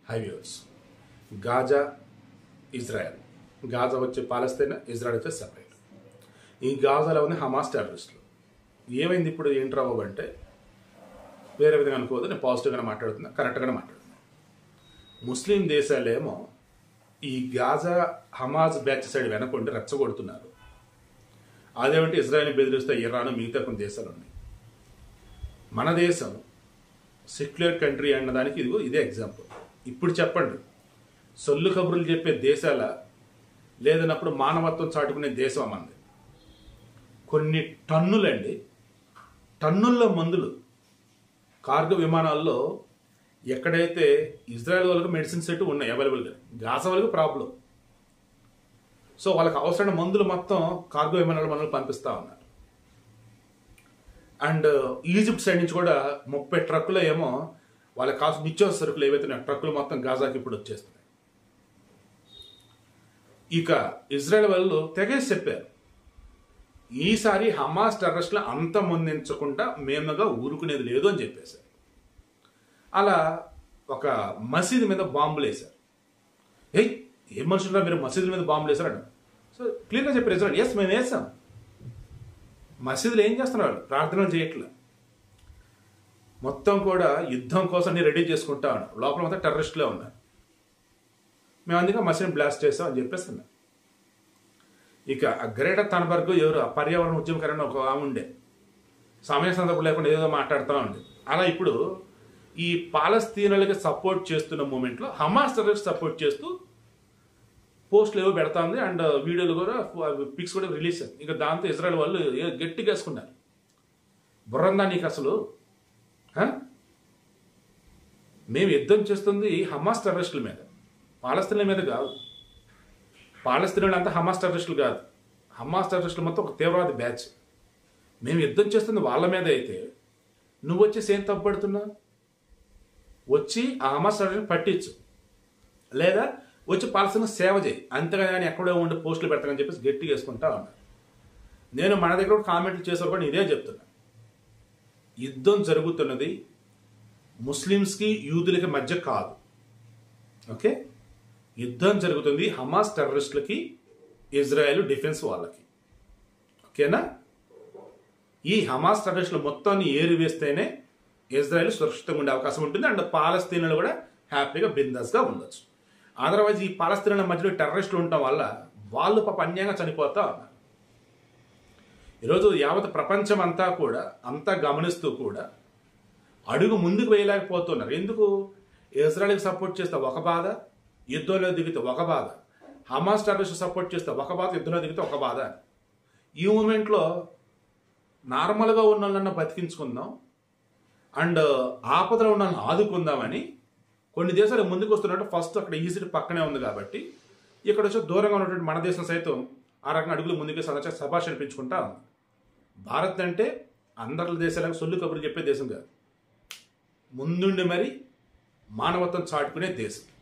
హైవ్యూర్స్ Gaza Israel Gaza వచ్చే పాలస్తీనా Israel వచ్చే separate ఈ గాజాలో ఉంది హమాస్ టెర్రరిస్టులు ఏమైంది ఇప్పుడు ఏంటి రావు అంటే వేరే విధంగా అనుకోవద్దు నేను పాజిటివ్గానే మాట్లాడుతున్నా కరెక్ట్గానే మాట్లాడుతున్నా ముస్లిం దేశాలేమో ఈ గాజా హమాజ్ బ్యాచ్ సైడ్ వెనకుండి రెచ్చగొడుతున్నారు అదేమంటే ఇజ్రాయెల్ బెదిరిస్తే ఇరాన్ మిగతా కొన్ని దేశాలు ఉన్నాయి మన దేశం సెక్యులర్ కంట్రీ అన్నదానికి ఇదిగో ఇదే ఎగ్జాంపుల్ ఇప్పుడు చెప్పండి సొల్లు కబుర్లు చెప్పే దేశాల లేదన్నప్పుడు మానవత్వం చాటుకునే దేశం మంది కొన్ని టన్నులండి టన్నుల్లో మందులు కార్గో విమానాల్లో ఎక్కడైతే ఇజ్రాయెల్ వాళ్ళకి మెడిసిన్ సెట్ ఉన్నాయి అవైలబుల్గా గాసా వాళ్ళకి ప్రాబ్లం సో వాళ్ళకి అవసరమైన మందులు మొత్తం కార్గో విమానాల మనల్ని పంపిస్తా ఉన్నారు అండ్ ఈజిప్ట్ సైడ్ నుంచి కూడా ముప్పై ట్రక్కులు ఏమో వాళ్ళకి కాసు నిత్యావసర సరుకులు ఏవైతే ఉన్నాయో ట్రక్కులు మొత్తం గాజాకి ఇప్పుడు వచ్చేస్తున్నాయి ఇక ఇజ్రాయెల్ వాళ్ళు తెగేసి చెప్పారు ఈసారి హమాస్ టెర్రస్ట్లు అంతమొందించకుండా మేముగా ఊరుకునేది లేదు అని చెప్పేశారు అలా ఒక మసీదు మీద బాంబులు వేశారు ఏయ్ ఏం మనుషులు మీరు మసీదుల మీద బాంబులు వేశారట సో క్లియర్గా చెప్పారు ఇజ్రాయల్ ఎస్ మేము వేసాం మసీదులు ఏం చేస్తున్నారు ప్రార్థనలు చేయట్లే మొత్తం కూడా యుద్ధం కోసం నేను రెడీ చేసుకుంటా ఉన్నారు లోపల మొత్తం టెర్రరిస్టులే ఉన్నారు మేము అందుకే మసీదుని బ్లాస్ట్ చేస్తాం అని చెప్పేసి అన్నారు ఇక గ్రేట తనబర్గ్ ఎవరు ఆ పర్యావరణ ఉద్యమకరణ ఒక ఆమె ఉండే సమయ సందర్భం లేకుండా ఏదో మాట్లాడుతూ ఉండే అలా ఇప్పుడు ఈ పాలస్తీనులకి సపోర్ట్ చేస్తున్న మూమెంట్లో హమాస్ టెర్రరిస్ట్ సపోర్ట్ చేస్తూ పోస్టులు ఏవో పెడతా ఉంది అండ్ వీడియోలు కూడా పిక్స్ కూడా రిలీజ్ అయ్యాయి ఇక దాంతో ఇజ్రాయల్ వాళ్ళు ఏ- గట్టిగా వేసుకున్నారు బుర్రందా నీకు అసలు హ? మేము యుద్ధం చేస్తుంది హమాస్ టెర్రరిస్టుల మీద పాలస్తీన్ల మీద కాదు పాలస్తీనులు అంతా హమాస్ టెర్రరిస్టులు కాదు హమాస్ టెర్రరిస్టులు మొత్తం ఒక తీవ్రవాది బ్యాచ్ మేము యుద్ధం చేస్తుంది వాళ్ళ మీద అయితే నువ్వు వచ్చేసి ఏం తప్పుపడుతున్నా వచ్చి ఆ హమాస్ టెర్రరిస్ట్ పట్టించు లేదా వచ్చి పాలస్తీన్ సేవ చేయి అంతేగాని ఎక్కడో ఉండి పోస్టులు పెడతానని చెప్పేసి గట్టిగా వేసుకుంటా ఉన్నారు నేను మన దగ్గర కూడా కామెంట్లు చేసే కూడా ఇదే చెప్తున్నా యుద్ధం జరుగుతున్నది ముస్లిమ్స్కి యూదులకి మధ్య కాదు ఓకే యుద్ధం జరుగుతుంది హమాస్ టెర్రరిస్టులకి ఇజ్రాయెల్ డిఫెన్స్ వాళ్ళకి ఓకేనా ఈ హమాస్ టెర్రరిస్టులు మొత్తాన్ని ఏరి వేస్తేనే ఇజ్రాయెల్ సురక్షితంగా ఉండే అవకాశం ఉంటుంది అండ్ పాలస్తీనులు కూడా హ్యాపీగా బిందాస్గా ఉండొచ్చు అదర్వైజ్ ఈ పాలస్తీనుల మధ్యలో టెర్రరిస్టులు ఉండటం వల్ల వాళ్ళు పాప అన్యాయంగా చనిపోతా ఉన్నారు ఈరోజు యావత్ ప్రపంచం అంతా కూడా అంతా గమనిస్తూ కూడా అడుగు ముందుకు వేయలేకపోతున్నారు ఎందుకు ఇజ్రాయల్కి సపోర్ట్ చేస్తే ఒక బాధ యుద్ధంలో దిగితే ఒక బాధ హమాస్ టెర్రరిస్ట్ సపోర్ట్ చేస్తే ఒక బాధ యుద్ధంలో దిగితే ఒక బాధ ఈ మూమెంట్లో నార్మల్గా ఉన్న వాళ్ళన్న బతికించుకుందాం అండ్ ఆపదలో ఉన్న వాళ్ళని ఆదుకుందామని కొన్ని దేశాలు ముందుకు వస్తున్నట్టు ఫస్ట్ అక్కడ ఈజిప్ట్ పక్కనే ఉంది కాబట్టి ఇక్కడ వచ్చి దూరంగా ఉన్నటువంటి మన దేశం సైతం ఆ రకంగా అడుగులు ముందుకే సదాచ సభాష అనిపించుకుంటా ఉంది భారత్ అంటే అందరి దేశాలకు సొల్లు కబుర్లు చెప్పే దేశం కాదు ముందుండి మరి మానవత్వం చాటుకునే దేశం